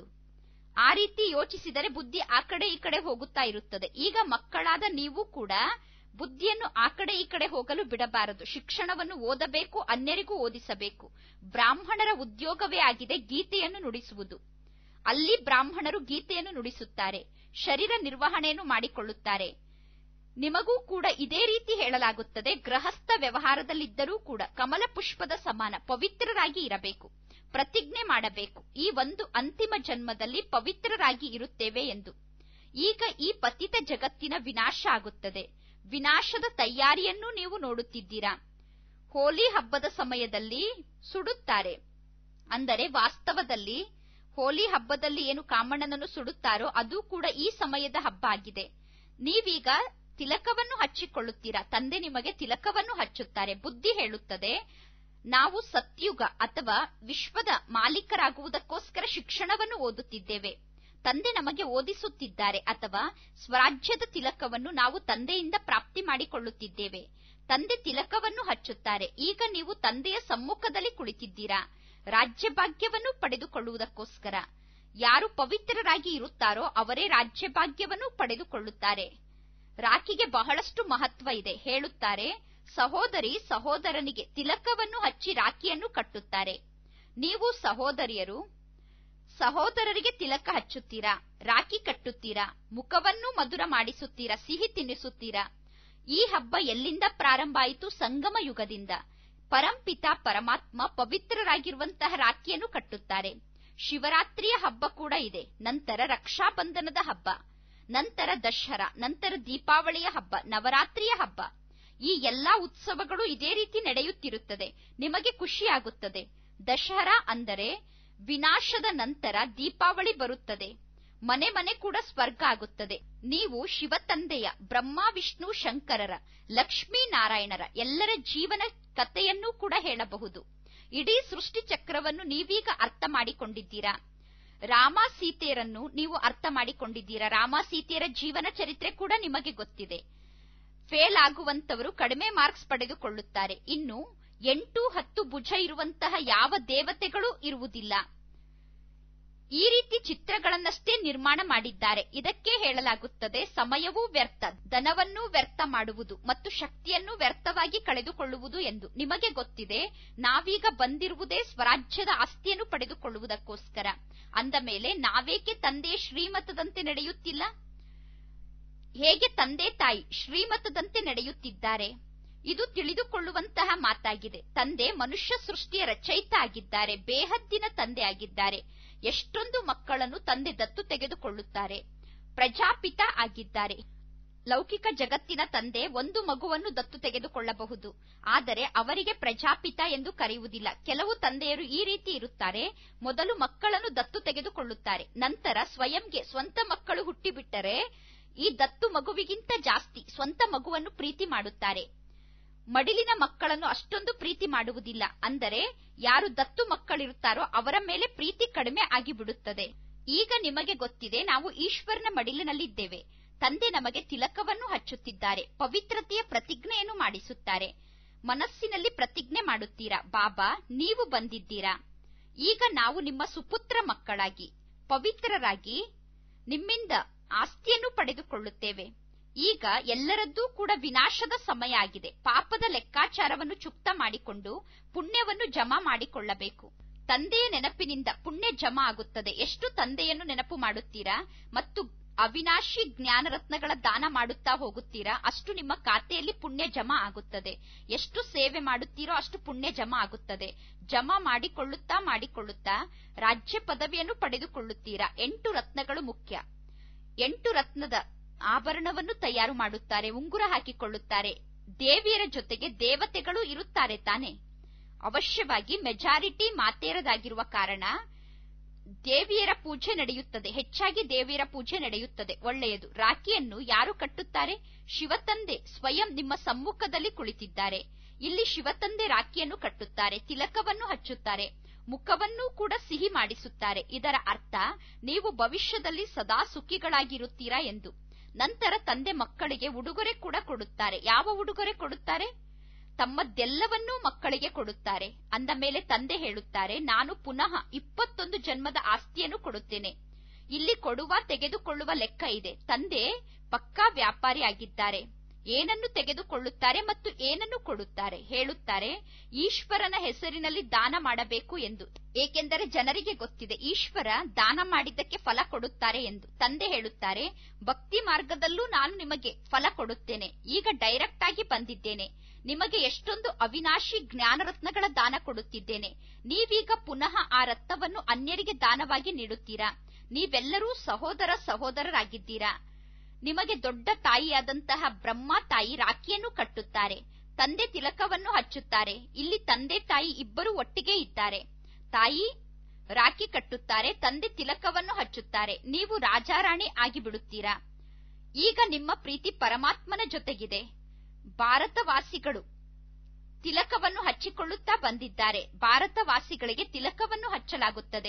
ಆ ರೀತಿ ಯೋಚಿಸಿದರೆ ಬುದ್ಧಿ ಆ ಕಡೆ ಈ ಕಡೆ ಹೋಗುತ್ತಾ ಇರುತ್ತದೆ ಈಗ ಮಕ್ಕಳಾದ ನೀವು ಕೂಡ ಬುದ್ಧಿಯನ್ನು ಆ ಕಡೆ ಈ ಕಡೆ ಹೋಗಲು ಬಿಡಬಾರದು ಶಿಕ್ಷಣವನ್ನು ಓದಬೇಕು ಅನ್ಯರಿಗೂ ಓದಿಸಬೇಕು ಬ್ರಾಹ್ಮಣರ ಉದ್ಯೋಗವೇ ಆಗಿದೆ ಗೀತೆಯನ್ನು ನುಡಿಸುವುದು ಅಲ್ಲಿ ಬ್ರಾಹ್ಮಣರು ಗೀತೆಯನ್ನು ನುಡಿಸುತ್ತಾರೆ ಶರೀರ ನಿರ್ವಹಣೆಯನ್ನು ಮಾಡಿಕೊಳ್ಳುತ್ತಾರೆ ನಿಮಗೂ ಕೂಡ ಇದೇ ರೀತಿ ಹೇಳಲಾಗುತ್ತದೆ ಗೃಹಸ್ಥ ವ್ಯವಹಾರದಲ್ಲಿದ್ದರೂ ಕೂಡ ಕಮಲ ಪುಷ್ಪದ ಸಮಾನ ಪವಿತ್ರರಾಗಿ ಇರಬೇಕು ಪ್ರತಿಜ್ಞೆ ಮಾಡಬೇಕು ಈ ಒಂದು ಅಂತಿಮ ಜನ್ಮದಲ್ಲಿ ಪವಿತ್ರರಾಗಿ ಇರುತ್ತೇವೆ ಎಂದು ಈಗ ಈ ಪತಿತ ಜಗತ್ತಿನ ವಿನಾಶ ಆಗುತ್ತದೆ ವಿನಾಶದ ತಯಾರಿಯನ್ನು ನೀವು ನೋಡುತ್ತಿದ್ದೀರಾ ಹೋಲಿ ಹಬ್ಬದ ಸಮಯದಲ್ಲಿ ಸುಡುತ್ತಾರೆ ಅಂದರೆ ವಾಸ್ತವದಲ್ಲಿ ಹೋಲಿ ಹಬ್ಬದಲ್ಲಿ ಏನು ಕಾಮಣ್ಣನನ್ನು ಸುಡುತ್ತಾರೋ ಅದು ಕೂಡ ಈ ಸಮಯದ ಹಬ್ಬ ಆಗಿದೆ ನೀವೀಗ ತಿಲಕವನ್ನು ಹಚ್ಚಿಕೊಳ್ಳುತ್ತೀರಾ ತಂದೆ ನಿಮಗೆ ತಿಲಕವನ್ನು ಹಚ್ಚುತ್ತಾರೆ ಬುದ್ಧಿ ಹೇಳುತ್ತದೆ ನಾವು ಸತ್ಯುಗ ಅಥವಾ ವಿಶ್ವದ ಮಾಲೀಕರಾಗುವುದಕ್ಕೋಸ್ಕರ ಶಿಕ್ಷಣವನ್ನು ಓದುತ್ತಿದ್ದೇವೆ ತಂದೆ ನಮಗೆ ಓದಿಸುತ್ತಿದ್ದಾರೆ ಅಥವಾ ಸ್ವರಾಜ್ಯದ ತಿಲಕವನ್ನು ನಾವು ತಂದೆಯಿಂದ ಪ್ರಾಪ್ತಿ ಮಾಡಿಕೊಳ್ಳುತ್ತಿದ್ದೇವೆ ತಂದೆ ತಿಲಕವನ್ನು ಹಚ್ಚುತ್ತಾರೆ ಈಗ ನೀವು ತಂದೆಯ ಸಮ್ಮುಖದಲ್ಲಿ ಕುಳಿತಿದ್ದೀರಾ ರಾಜ್ಯಭಾಗ್ಯವನ್ನು ಪಡೆದುಕೊಳ್ಳುವುದಕ್ಕೋಸ್ಕರ ಯಾರು ಪವಿತ್ರರಾಗಿ ಇರುತ್ತಾರೋ ಅವರೇ ರಾಜ್ಯಭಾಗ್ಯವನ್ನು ಪಡೆದುಕೊಳ್ಳುತ್ತಾರೆ ರಾಖಿಗೆ ಬಹಳಷ್ಟು ಮಹತ್ವ ಇದೆ ಹೇಳುತ್ತಾರೆ ಸಹೋದರಿ ಸಹೋದರನಿಗೆ ತಿಲಕವನ್ನು ಹಚ್ಚಿ ರಾಖಿಯನ್ನು ಕಟ್ಟುತ್ತಾರೆ ನೀವು ಸಹೋದರಿಯರು ಸಹೋದರರಿಗೆ ತಿಲಕ ಹಚ್ಚುತ್ತೀರಾ ರಾಖಿ ಕಟ್ಟುತ್ತೀರಾ ಮುಖವನ್ನು ಮಧುರ ಮಾಡಿಸುತ್ತೀರಾ ಸಿಹಿ ತಿನ್ನಿಸುತ್ತೀರಾ ಈ ಹಬ್ಬ ಎಲ್ಲಿಂದ ಪ್ರಾರಂಭ ಆಯಿತು ಸಂಗಮ ಯುಗದಿಂದ ಪರಂಪಿತ ಪರಮಾತ್ಮ ಪವಿತ್ರರಾಗಿರುವಂತಹ ರಾಖಿಯನ್ನು ಕಟ್ಟುತ್ತಾರೆ ಶಿವರಾತ್ರಿಯ ಹಬ್ಬ ಕೂಡ ಇದೆ ನಂತರ ರಕ್ಷಾಬಂಧನದ ಹಬ್ಬ ನಂತರ ದಶರಾ ನಂತರ ದೀಪಾವಳಿಯ ಹಬ್ಬ ನವರಾತ್ರಿಯ ಹಬ್ಬ ಈ ಎಲ್ಲಾ ಉತ್ಸವಗಳು ಇದೇ ರೀತಿ ನಡೆಯುತ್ತಿರುತ್ತದೆ ನಿಮಗೆ ಖುಷಿಯಾಗುತ್ತದೆ ದಶಹರಾ ಅಂದರೆ ವಿನಾಶದ ನಂತರ ದೀಪಾವಳಿ ಬರುತ್ತದೆ ಮನೆ ಮನೆ ಕೂಡ ಸ್ವರ್ಗ ಆಗುತ್ತದೆ ನೀವು ಶಿವತಂದೆಯ ಬ್ರಹ್ಮ ವಿಷ್ಣು ಶಂಕರರ ಲಕ್ಷ್ಮೀ ನಾರಾಯಣರ ಎಲ್ಲರ ಜೀವನ ಕಥೆಯನ್ನೂ ಕೂಡ ಹೇಳಬಹುದು ಇಡೀ ಸೃಷ್ಟಿ ಚಕ್ರವನ್ನು ನೀವೀಗ ಅರ್ಥ ಮಾಡಿಕೊಂಡಿದ್ದೀರಾ ರಾಮ ಸೀತೆಯರನ್ನು ನೀವು ಅರ್ಥ ಮಾಡಿಕೊಂಡಿದ್ದೀರಾ ರಾಮ ಸೀತೆಯರ ಜೀವನ ಚರಿತ್ರೆ ಕೂಡ ನಿಮಗೆ ಗೊತ್ತಿದೆ ಫೇಲ್ ಆಗುವಂತವರು ಕಡಿಮೆ ಮಾರ್ಕ್ಸ್ ಪಡೆದುಕೊಳ್ಳುತ್ತಾರೆ ಇನ್ನು ಎಂಟು ಹತ್ತು ಭುಜ ಇರುವಂತಹ ಯಾವ ದೇವತೆಗಳೂ ಇರುವುದಿಲ್ಲ ಈ ರೀತಿ ಚಿತ್ರಗಳನ್ನಷ್ಟೇ ನಿರ್ಮಾಣ ಮಾಡಿದ್ದಾರೆ ಇದಕ್ಕೆ ಹೇಳಲಾಗುತ್ತದೆ ಸಮಯವೂ ವ್ಯರ್ಥ ಧನವನ್ನೂ ವ್ಯರ್ಥ ಮಾಡುವುದು ಮತ್ತು ಶಕ್ತಿಯನ್ನು ವ್ಯರ್ಥವಾಗಿ ಕಳೆದುಕೊಳ್ಳುವುದು ಎಂದು ನಿಮಗೆ ಗೊತ್ತಿದೆ ನಾವೀಗ ಬಂದಿರುವುದೇ ಸ್ವರಾಜ್ಯದ ಆಸ್ತಿಯನ್ನು ಪಡೆದುಕೊಳ್ಳುವುದಕ್ಕೋಸ್ಕರ ಅಂದ ಮೇಲೆ ನಾವೇಕೆ ತಂದೆ ಶ್ರೀಮತದಂತೆ ನಡೆಯುತ್ತಿಲ್ಲ ಹೇಗೆ ತಂದೆ ತಾಯಿ ಶ್ರೀಮತದಂತೆ ನಡೆಯುತ್ತಿದ್ದಾರೆ ಇದು ತಿಳಿದುಕೊಳ್ಳುವಂತಹ ಮಾತಾಗಿದೆ ತಂದೆ ಮನುಷ್ಯ ಸೃಷ್ಟಿಯ ರಚಯಿತ ಆಗಿದ್ದಾರೆ ಬೇಹದ್ದಿನ ತಂದೆ ಆಗಿದ್ದಾರೆ ಎಷ್ಟೊಂದು ಮಕ್ಕಳನ್ನು ತಂದೆ ದತ್ತು ತೆಗೆದುಕೊಳ್ಳುತ್ತಾರೆ ಪ್ರಜಾಪಿತ ಆಗಿದ್ದಾರೆ ಲೌಕಿಕ ಜಗತ್ತಿನ ತಂದೆ ಒಂದು ಮಗುವನ್ನು ದತ್ತು ತೆಗೆದುಕೊಳ್ಳಬಹುದು ಆದರೆ ಅವರಿಗೆ ಪ್ರಜಾಪಿತ ಎಂದು ಕರೆಯುವುದಿಲ್ಲ ಕೆಲವು ತಂದೆಯರು ಈ ರೀತಿ ಇರುತ್ತಾರೆ ಮೊದಲು ಮಕ್ಕಳನ್ನು ದತ್ತು ತೆಗೆದುಕೊಳ್ಳುತ್ತಾರೆ ನಂತರ ಸ್ವಯಂಗೆ ಸ್ವಂತ ಮಕ್ಕಳು ಹುಟ್ಟಿಬಿಟ್ಟರೆ ಈ ದತ್ತು ಮಗುವಿಗಿಂತ ಜಾಸ್ತಿ ಸ್ವಂತ ಮಗುವನ್ನು ಪ್ರೀತಿ ಮಾಡುತ್ತಾರೆ ಮಡಿಲಿನ ಮಕ್ಕಳನ್ನು ಅಷ್ಟೊಂದು ಪ್ರೀತಿ ಮಾಡುವುದಿಲ್ಲ ಅಂದರೆ ಯಾರು ದತ್ತು ಮಕ್ಕಳಿರುತ್ತಾರೋ ಅವರ ಮೇಲೆ ಪ್ರೀತಿ ಕಡಿಮೆ ಆಗಿಬಿಡುತ್ತದೆ ಈಗ ನಿಮಗೆ ಗೊತ್ತಿದೆ ನಾವು ಈಶ್ವರನ ಮಡಿಲಿನಲ್ಲಿದ್ದೇವೆ ತಂದೆ ನಮಗೆ ತಿಲಕವನ್ನು ಹಚ್ಚುತ್ತಿದ್ದಾರೆ ಪವಿತ್ರತೆಯ ಪ್ರತಿಜ್ಞೆಯನ್ನು ಮಾಡಿಸುತ್ತಾರೆ ಮನಸ್ಸಿನಲ್ಲಿ ಪ್ರತಿಜ್ಞೆ ಮಾಡುತ್ತೀರಾ ಬಾಬಾ ನೀವು ಬಂದಿದ್ದೀರಾ ಈಗ ನಾವು ನಿಮ್ಮ ಸುಪುತ್ರ ಮಕ್ಕಳಾಗಿ ಪವಿತ್ರರಾಗಿ ನಿಮ್ಮಿಂದ ಆಸ್ತಿಯನ್ನು ಪಡೆದುಕೊಳ್ಳುತ್ತೇವೆ ಈಗ ಎಲ್ಲರದ್ದೂ ಕೂಡ ವಿನಾಶದ ಸಮಯ ಆಗಿದೆ ಪಾಪದ ಲೆಕ್ಕಾಚಾರವನ್ನು ಚುಕ್ತ ಮಾಡಿಕೊಂಡು ಪುಣ್ಯವನ್ನು ಜಮಾ ಮಾಡಿಕೊಳ್ಳಬೇಕು ತಂದೆಯ ನೆನಪಿನಿಂದ ಪುಣ್ಯ ಜಮಾ ಆಗುತ್ತದೆ ಎಷ್ಟು ತಂದೆಯನ್ನು ನೆನಪು ಮಾಡುತ್ತೀರಾ ಮತ್ತು ಅವಿನಾಶಿ ಜ್ಞಾನರತ್ನಗಳ ದಾನ ಮಾಡುತ್ತಾ ಹೋಗುತ್ತೀರಾ ಅಷ್ಟು ನಿಮ್ಮ ಖಾತೆಯಲ್ಲಿ ಪುಣ್ಯ ಜಮಾ ಆಗುತ್ತದೆ ಎಷ್ಟು ಸೇವೆ ಮಾಡುತ್ತೀರೋ ಅಷ್ಟು ಪುಣ್ಯ ಜಮಾ ಆಗುತ್ತದೆ ಜಮಾ ಮಾಡಿಕೊಳ್ಳುತ್ತಾ ಮಾಡಿಕೊಳ್ಳುತ್ತಾ ರಾಜ್ಯ ಪದವಿಯನ್ನು ಪಡೆದುಕೊಳ್ಳುತ್ತೀರಾ ಎಂಟು ರತ್ನಗಳು ಮುಖ್ಯ ಎಂಟು ರತ್ನದ ಆಭರಣವನ್ನು ತಯಾರು ಮಾಡುತ್ತಾರೆ ಉಂಗುರ ಹಾಕಿಕೊಳ್ಳುತ್ತಾರೆ ದೇವಿಯರ ಜೊತೆಗೆ ದೇವತೆಗಳು ಇರುತ್ತಾರೆ ತಾನೆ ಅವಶ್ಯವಾಗಿ ಮೆಜಾರಿಟಿ ಮಾತೇರದಾಗಿರುವ ಕಾರಣ ದೇವಿಯರ ಪೂಜೆ ನಡೆಯುತ್ತದೆ ಹೆಚ್ಚಾಗಿ ದೇವಿಯರ ಪೂಜೆ ನಡೆಯುತ್ತದೆ ಒಳ್ಳೆಯದು ರಾಖಿಯನ್ನು ಯಾರು ಕಟ್ಟುತ್ತಾರೆ ಶಿವತಂದೆ ಸ್ವಯಂ ನಿಮ್ಮ ಸಮ್ಮುಖದಲ್ಲಿ ಕುಳಿತಿದ್ದಾರೆ ಇಲ್ಲಿ ಶಿವತಂದೆ ರಾಖಿಯನ್ನು ಕಟ್ಟುತ್ತಾರೆ ತಿಲಕವನ್ನು ಹಚ್ಚುತ್ತಾರೆ ಮುಖವನ್ನೂ ಕೂಡ ಸಿಹಿ ಮಾಡಿಸುತ್ತಾರೆ ಇದರ ಅರ್ಥ ನೀವು ಭವಿಷ್ಯದಲ್ಲಿ ಸದಾ ಸುಖಿಗಳಾಗಿರುತ್ತೀರಾ ಎಂದು ನಂತರ ತಂದೆ ಮಕ್ಕಳಿಗೆ ಉಡುಗೊರೆ ಕೂಡ ಕೊಡುತ್ತಾರೆ ಯಾವ ಉಡುಗೊರೆ ಕೊಡುತ್ತಾರೆ ತಮ್ಮದ್ದೆಲ್ಲವನ್ನೂ ಮಕ್ಕಳಿಗೆ ಕೊಡುತ್ತಾರೆ ಅಂದ ಮೇಲೆ ತಂದೆ ಹೇಳುತ್ತಾರೆ ನಾನು ಪುನಃ ಇಪ್ಪತ್ತೊಂದು ಜನ್ಮದ ಆಸ್ತಿಯನ್ನು ಕೊಡುತ್ತೇನೆ ಇಲ್ಲಿ ಕೊಡುವ ತೆಗೆದುಕೊಳ್ಳುವ ಲೆಕ್ಕ ಇದೆ ತಂದೆ ಪಕ್ಕಾ ವ್ಯಾಪಾರಿ ಆಗಿದ್ದಾರೆ ಏನನ್ನು ತೆಗೆದುಕೊಳ್ಳುತ್ತಾರೆ ಮತ್ತು ಏನನ್ನು ಕೊಡುತ್ತಾರೆ ಹೇಳುತ್ತಾರೆ ಈಶ್ವರನ ಹೆಸರಿನಲ್ಲಿ ದಾನ ಮಾಡಬೇಕು ಎಂದು ಏಕೆಂದರೆ ಜನರಿಗೆ ಗೊತ್ತಿದೆ ಈಶ್ವರ ದಾನ ಮಾಡಿದ್ದಕ್ಕೆ ಫಲ ಕೊಡುತ್ತಾರೆ ಎಂದು ತಂದೆ ಹೇಳುತ್ತಾರೆ ಭಕ್ತಿ ಮಾರ್ಗದಲ್ಲೂ ನಾನು ನಿಮಗೆ ಫಲ ಕೊಡುತ್ತೇನೆ ಈಗ ಡೈರೆಕ್ಟ್ ಆಗಿ ಬಂದಿದ್ದೇನೆ ನಿಮಗೆ ಎಷ್ಟೊಂದು ಅವಿನಾಶಿ ಜ್ಞಾನರತ್ನಗಳ ದಾನ ಕೊಡುತ್ತಿದ್ದೇನೆ ನೀವೀಗ ಪುನಃ ಆ ರತ್ನವನ್ನು ಅನ್ಯರಿಗೆ ದಾನವಾಗಿ ನೀಡುತ್ತೀರಾ ನೀವೆಲ್ಲರೂ ಸಹೋದರ ಸಹೋದರರಾಗಿದ್ದೀರಾ ನಿಮಗೆ ದೊಡ್ಡ ತಾಯಿಯಾದಂತಹ ಬ್ರಹ್ಮ ತಾಯಿ ರಾಖಿಯನ್ನು ಕಟ್ಟುತ್ತಾರೆ ತಂದೆ ತಿಲಕವನ್ನು ಹಚ್ಚುತ್ತಾರೆ ಇಲ್ಲಿ ತಂದೆ ತಾಯಿ ಇಬ್ಬರು ಒಟ್ಟಿಗೆ ಇದ್ದಾರೆ ತಾಯಿ ರಾಖಿ ಕಟ್ಟುತ್ತಾರೆ ತಂದೆ ತಿಲಕವನ್ನು ಹಚ್ಚುತ್ತಾರೆ ನೀವು ರಾಜಾರಾಣಿ ಆಗಿಬಿಡುತ್ತೀರಾ ಈಗ ನಿಮ್ಮ ಪ್ರೀತಿ ಪರಮಾತ್ಮನ ಜೊತೆಗಿದೆ ಭಾರತವಾಸಿಗಳು ತಿಲಕವನ್ನು ಹಚ್ಚಿಕೊಳ್ಳುತ್ತಾ ಬಂದಿದ್ದಾರೆ ಭಾರತವಾಸಿಗಳಿಗೆ ತಿಲಕವನ್ನು ಹಚ್ಚಲಾಗುತ್ತದೆ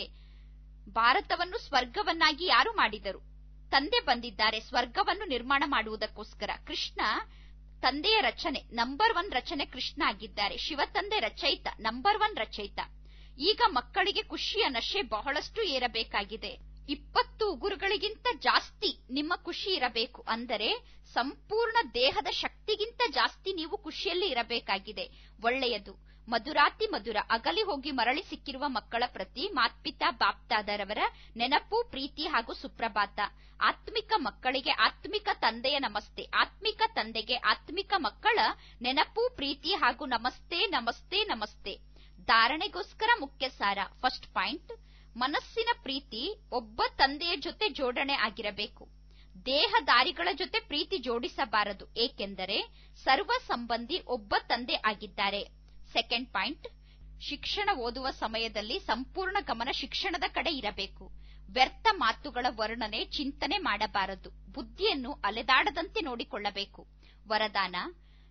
ಭಾರತವನ್ನು ಸ್ವರ್ಗವನ್ನಾಗಿ ಯಾರು ಮಾಡಿದರು ತಂದೆ ಬಂದಿದ್ದಾರೆ ಸ್ವರ್ಗವನ್ನು ನಿರ್ಮಾಣ ಮಾಡುವುದಕ್ಕೋಸ್ಕರ ಕೃಷ್ಣ ತಂದೆಯ ರಚನೆ ನಂಬರ್ ಒನ್ ರಚನೆ ಕೃಷ್ಣ ಆಗಿದ್ದಾರೆ ಶಿವತಂದೆ ರಚಯಿತ ನಂಬರ್ ಒನ್ ರಚಯಿತ ಈಗ ಮಕ್ಕಳಿಗೆ ಖುಷಿಯ ನಶೆ ಬಹಳಷ್ಟು ಏರಬೇಕಾಗಿದೆ ಇಪ್ಪತ್ತು ಉಗುರುಗಳಿಗಿಂತ ಜಾಸ್ತಿ ನಿಮ್ಮ ಖುಷಿ ಇರಬೇಕು ಅಂದರೆ ಸಂಪೂರ್ಣ ದೇಹದ ಶಕ್ತಿಗಿಂತ ಜಾಸ್ತಿ ನೀವು ಖುಷಿಯಲ್ಲಿ ಇರಬೇಕಾಗಿದೆ ಒಳ್ಳೆಯದು ಮಧುರಾತಿ ಮಧುರ ಅಗಲಿ ಹೋಗಿ ಮರಳಿ ಸಿಕ್ಕಿರುವ ಮಕ್ಕಳ ಪ್ರತಿ ಮಾತ್ಪಿತಾ ಬಾಪ್ತಾದರವರ ನೆನಪು ಪ್ರೀತಿ ಹಾಗೂ ಸುಪ್ರಭಾತ ಆತ್ಮಿಕ ಮಕ್ಕಳಿಗೆ ಆತ್ಮಿಕ ತಂದೆಯ ನಮಸ್ತೆ ಆತ್ಮಿಕ ತಂದೆಗೆ ಆತ್ಮಿಕ ಮಕ್ಕಳ ನೆನಪು ಪ್ರೀತಿ ಹಾಗೂ ನಮಸ್ತೆ ನಮಸ್ತೆ ನಮಸ್ತೆ ಧಾರಣೆಗೋಸ್ಕರ ಮುಖ್ಯ ಸಾರ ಫಸ್ಟ್ ಪಾಯಿಂಟ್ ಮನಸ್ಸಿನ ಪ್ರೀತಿ ಒಬ್ಬ ತಂದೆಯ ಜೊತೆ ಜೋಡಣೆ ಆಗಿರಬೇಕು ದೇಹದಾರಿಗಳ ಜೊತೆ ಪ್ರೀತಿ ಜೋಡಿಸಬಾರದು ಏಕೆಂದರೆ ಸರ್ವ ಸಂಬಂಧಿ ಒಬ್ಬ ತಂದೆ ಆಗಿದ್ದಾರೆ ಸೆಕೆಂಡ್ ಪಾಯಿಂಟ್ ಶಿಕ್ಷಣ ಓದುವ ಸಮಯದಲ್ಲಿ ಸಂಪೂರ್ಣ ಗಮನ ಶಿಕ್ಷಣದ ಕಡೆ ಇರಬೇಕು ವ್ಯರ್ಥ ಮಾತುಗಳ ವರ್ಣನೆ ಚಿಂತನೆ ಮಾಡಬಾರದು ಬುದ್ಧಿಯನ್ನು ಅಲೆದಾಡದಂತೆ ನೋಡಿಕೊಳ್ಳಬೇಕು ವರದಾನ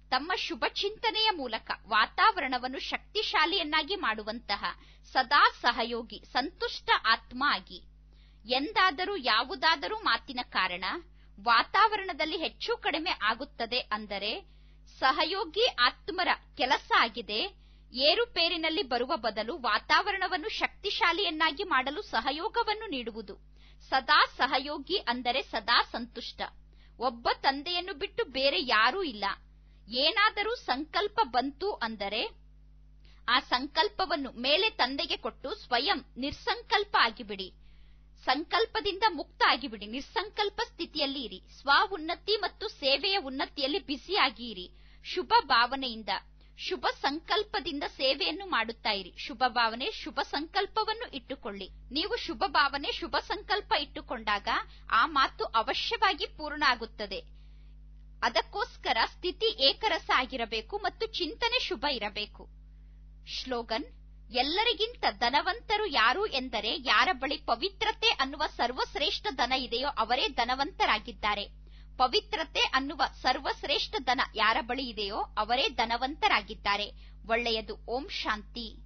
ತಮ್ಮ ಶುಭ ಚಿಂತನೆಯ ಮೂಲಕ ವಾತಾವರಣವನ್ನು ಶಕ್ತಿಶಾಲಿಯನ್ನಾಗಿ ಮಾಡುವಂತಹ ಸದಾ ಸಹಯೋಗಿ ಸಂತುಷ್ಟ ಆತ್ಮ ಆಗಿ ಎಂದಾದರೂ ಯಾವುದಾದರೂ ಮಾತಿನ ಕಾರಣ ವಾತಾವರಣದಲ್ಲಿ ಹೆಚ್ಚು ಕಡಿಮೆ ಆಗುತ್ತದೆ ಅಂದರೆ ಸಹಯೋಗಿ ಆತ್ಮರ ಕೆಲಸ ಆಗಿದೆ ಏರುಪೇರಿನಲ್ಲಿ ಬರುವ ಬದಲು ವಾತಾವರಣವನ್ನು ಶಕ್ತಿಶಾಲಿಯನ್ನಾಗಿ ಮಾಡಲು ಸಹಯೋಗವನ್ನು ನೀಡುವುದು ಸದಾ ಸಹಯೋಗಿ ಅಂದರೆ ಸದಾ ಸಂತುಷ್ಟ ಒಬ್ಬ ತಂದೆಯನ್ನು ಬಿಟ್ಟು ಬೇರೆ ಯಾರೂ ಇಲ್ಲ ಏನಾದರೂ ಸಂಕಲ್ಪ ಬಂತು ಅಂದರೆ ಆ ಸಂಕಲ್ಪವನ್ನು ಮೇಲೆ ತಂದೆಗೆ ಕೊಟ್ಟು ಸ್ವಯಂ ನಿರ್ಸಂಕಲ್ಪ ಆಗಿಬಿಡಿ ಸಂಕಲ್ಪದಿಂದ ಮುಕ್ತ ಆಗಿಬಿಡಿ ನಿರ್ಸಂಕಲ್ಪ ಸ್ಥಿತಿಯಲ್ಲಿ ಇರಿ ಸ್ವ ಉನ್ನತಿ ಮತ್ತು ಸೇವೆಯ ಉನ್ನತಿಯಲ್ಲಿ ಬ್ಯುಸಿಯಾಗಿ ಇರಿ ಶುಭ ಭಾವನೆಯಿಂದ ಶುಭ ಸಂಕಲ್ಪದಿಂದ ಸೇವೆಯನ್ನು ಮಾಡುತ್ತಾ ಇರಿ ಶುಭ ಭಾವನೆ ಶುಭ ಸಂಕಲ್ಪವನ್ನು ಇಟ್ಟುಕೊಳ್ಳಿ ನೀವು ಶುಭ ಭಾವನೆ ಶುಭ ಸಂಕಲ್ಪ ಇಟ್ಟುಕೊಂಡಾಗ ಆ ಮಾತು ಅವಶ್ಯವಾಗಿ ಪೂರ್ಣ ಆಗುತ್ತದೆ ಅದಕ್ಕೋಸ್ಕರ ಸ್ಥಿತಿ ಏಕರಸ ಆಗಿರಬೇಕು ಮತ್ತು ಚಿಂತನೆ ಶುಭ ಇರಬೇಕು ಶ್ಲೋಗನ್ ಎಲ್ಲರಿಗಿಂತ ಧನವಂತರು ಯಾರು ಎಂದರೆ ಯಾರ ಬಳಿ ಪವಿತ್ರತೆ ಅನ್ನುವ ಸರ್ವಶ್ರೇಷ್ಠ ಧನ ಇದೆಯೋ ಅವರೇ ಧನವಂತರಾಗಿದ್ದಾರೆ ಪವಿತ್ರತೆ ಅನ್ನುವ ಸರ್ವಶ್ರೇಷ್ಠ ಧನ ಯಾರ ಬಳಿ ಇದೆಯೋ ಅವರೇ ಧನವಂತರಾಗಿದ್ದಾರೆ ಒಳ್ಳೆಯದು ಓಂ ಶಾಂತಿ